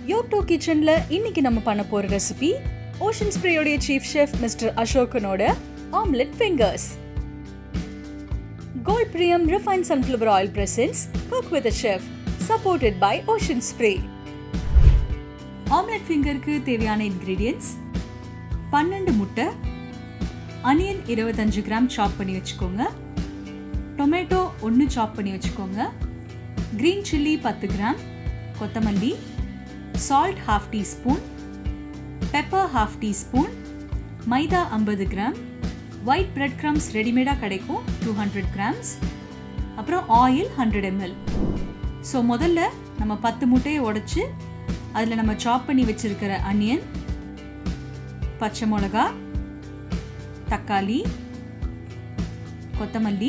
யோட்டோ கிச்சனில் இன்னைக்கு நம்ம பண்ண போகிற ரெசிபி ஓஷன் ஸ்ப்ரேயோடைய சீஃப் ஷெஃப் மிஸ்டர் அசோகனோட omelette fingers gold Priyam refine sunflower oil presents cook with chef supported by ocean spray omelette ஃபிங்கருக்கு தேவையான இன்க்ரீடியன்ஸ் பன்னெண்டு முட்டை அனியன் இருபத்தஞ்சு கிராம் சாப் பண்ணி வச்சுக்கோங்க டொமேட்டோ ஒன்று சாப் பண்ணி வச்சுக்கோங்க க்ரீன் சில்லி பத்து கிராம் கொத்தமல்லி salt half teaspoon pepper half teaspoon maida ஐம்பது கிராம் ஒயிட் பிரெட் கிரம்ஸ் ரெடிமேடாக கிடைக்கும் டூ ஹண்ட்ரட் கிராம்ஸ் அப்புறம் ஆயில் ஹண்ட்ரட் எம்எல் ஸோ முதல்ல நம்ம பத்து முட்டையை உடைச்சு அதில் நம்ம சாப் பண்ணி வச்சுருக்கிற அனியன் பச்சை மிளகா தக்காளி கொத்தமல்லி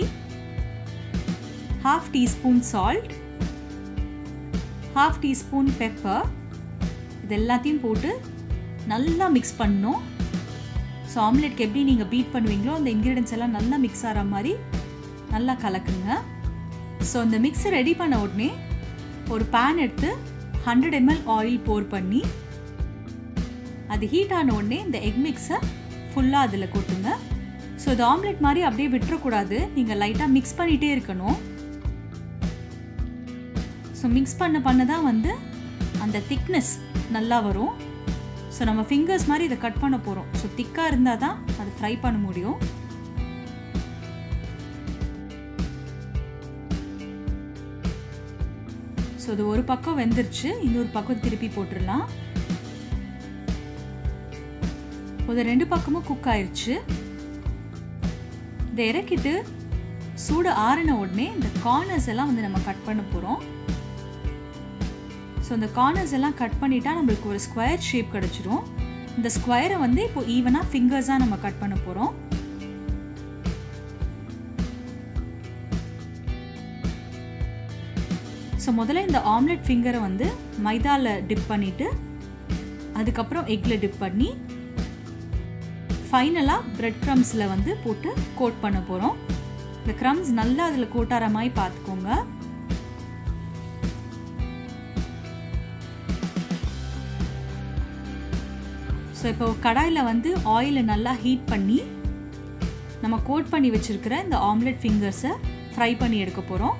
half teaspoon salt half teaspoon pepper இது எல்லாத்தையும் போட்டு நல்லா மிக்ஸ் பண்ணணும் ஸோ ஆம்லெட்க்கு எப்படி நீங்கள் பீட் பண்ணுவீங்களோ அந்த இன்க்ரீடியன்ஸ் எல்லாம் நல்லா மிக்ஸ் ஆகிற மாதிரி நல்லா கலக்குங்க ஸோ இந்த மிக்ஸை ரெடி பண்ண உடனே ஒரு பேன் எடுத்து ஹண்ட்ரட் எம்எல் ஆயில் போர் பண்ணி அது ஹீட் ஆன உடனே இந்த எக் மிக்ஸை ஃபுல்லாக அதில் கொட்டுங்க ஸோ இது ஆம்லெட் மாதிரி அப்படியே விட்டுறக்கூடாது நீங்கள் லைட்டாக மிக்ஸ் பண்ணிகிட்டே இருக்கணும் ஸோ மிக்ஸ் பண்ண பண்ண தான் வந்து அந்த திக்னஸ் நல்லா வரும் ஸோ நம்ம ஃபிங்கர்ஸ் மாதிரி இதை கட் பண்ண போகிறோம் ஸோ திக்காக இருந்தால் தான் அதை ஃப்ரை பண்ண முடியும் ஸோ இது ஒரு பக்கம் வெந்துருச்சு இன்னொரு பக்கம் திருப்பி போட்டுடலாம் இது ரெண்டு பக்கமும் குக் ஆயிடுச்சு இதை இறக்கிட்டு சூடு ஆறின உடனே இந்த கார்னர்ஸ் எல்லாம் வந்து நம்ம கட் பண்ண போகிறோம் ஸோ இந்த கார்னர்ஸ் எல்லாம் கட் பண்ணிட்டா நம்மளுக்கு ஒரு ஸ்கொயர் ஷேப் கிடச்சிரும் இந்த ஸ்கொயரை வந்து இப்போ ஈவனாக ஃபிங்கர்ஸாக நம்ம கட் பண்ண போகிறோம் ஸோ முதல்ல இந்த ஆம்லெட் ஃபிங்கரை வந்து மைதாவில் டிப் பண்ணிவிட்டு அதுக்கப்புறம் எக்கில் டிப் பண்ணி ஃபைனலாக ப்ரெட் க்ரம்ஸில் வந்து போட்டு கோட் பண்ண போகிறோம் இந்த க்ரம்ஸ் நல்லா அதில் கோட்டார மாதிரி பார்த்துக்கோங்க ஸோ இப்போ கடாயில் வந்து ஆயிலை நல்லா ஹீட் பண்ணி நம்ம கோட் பண்ணி வச்சுருக்கிற இந்த ஆம்லெட் ஃபிங்கர்ஸை ஃப்ரை பண்ணி எடுக்க போகிறோம்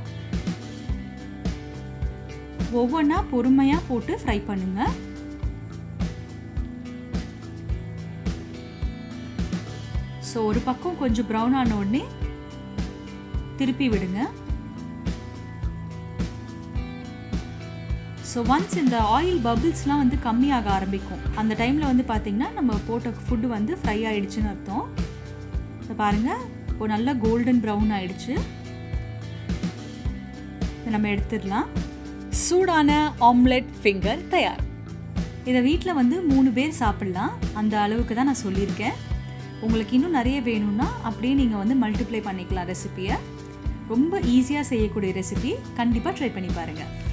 ஒவ்வொன்றா பொறுமையாக போட்டு ஃப்ரை பண்ணுங்கள் ஸோ ஒரு பக்கம் கொஞ்சம் ப்ரௌன் ஆன உடனே திருப்பி விடுங்க ஸோ ஒன்ஸ் இந்த ஆயில் பபிள்ஸ்லாம் வந்து கம்மியாக ஆரம்பிக்கும் அந்த டைமில் வந்து பார்த்திங்கன்னா நம்ம போட்ட ஃபுட்டு வந்து ஃப்ரை ஆகிடுச்சுன்னு அர்த்தம் இப்போ பாருங்கள் இப்போ நல்லா கோல்டன் ப்ரௌன் ஆகிடுச்சு நம்ம எடுத்துடலாம் சூடான ஆம்லெட் ஃபிங்கர் தயார் இதை வீட்டில் வந்து மூணு பேர் சாப்பிட்லாம் அந்த அளவுக்கு தான் நான் சொல்லியிருக்கேன் உங்களுக்கு இன்னும் நிறைய வேணும்னா அப்படியே நீங்கள் வந்து மல்டிப்ளை பண்ணிக்கலாம் ரெசிப்பியை ரொம்ப ஈஸியாக செய்யக்கூடிய ரெசிபி கண்டிப்பாக ட்ரை பண்ணி பாருங்கள்